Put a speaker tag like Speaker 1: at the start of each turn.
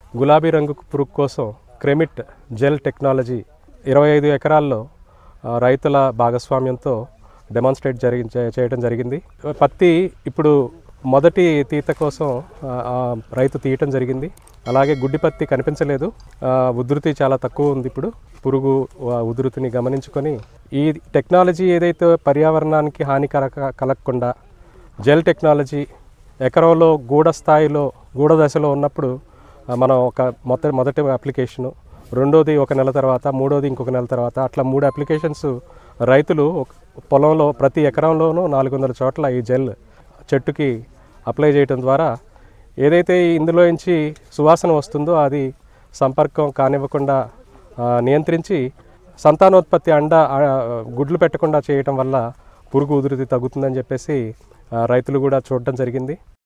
Speaker 1: గులాబీ రంగు పురుగు కోసం క్రెమిట్ జెల్ టెక్నాలజీ ఇరవై ఐదు ఎకరాల్లో ఆ, రైతుల భాగస్వామ్యంతో డెమాన్స్ట్రేట్ జరిగి చే- చేయడం జరిగింది పత్తి ఇప్పుడు మొదటి తీత కోసం ఆ, ఆ, రైతు తీయటం జరిగింది అలాగే గుడ్డి పత్తి కనిపించలేదు ఆ, ఉధృతి చాలా తక్కువ ఉంది ఇప్పుడు పురుగు ఆ, ఉధృతిని గమనించుకొని ఈ టెక్నాలజీ ఏదైతే పర్యావరణానికి హానికరక కలగకుండా జెల్ టెక్నాలజీ ఎకరంలో గూడ స్థాయిలో గూడ దశలో ఉన్నప్పుడు ఆ, మనం ఒక మొదటి మొదటి అప్లికేషను రెండోది ఒక నెల తర్వాత మూడోది ఇంకొక నెల తర్వాత అట్లా మూడు అప్లికేషన్స్ రైతులు ఒక పొలంలో ప్రతి ఎకరంలోనూ నాలుగు వందల చోట్ల ఈ జెల్ చెట్టుకి అప్లై చేయడం ద్వారా ఏదైతే ఇందులో నుంచి సువాసన వస్తుందో అది సంపర్కం కానివ్వకుండా ఆ, నియంత్రించి సంతానోత్పత్తి అండ ఆ, గుడ్లు పెట్టకుండా చేయటం వల్ల పురుగు ఉధృతి తగ్గుతుందని చెప్పేసి ఆ, రైతులు కూడా చూడటం జరిగింది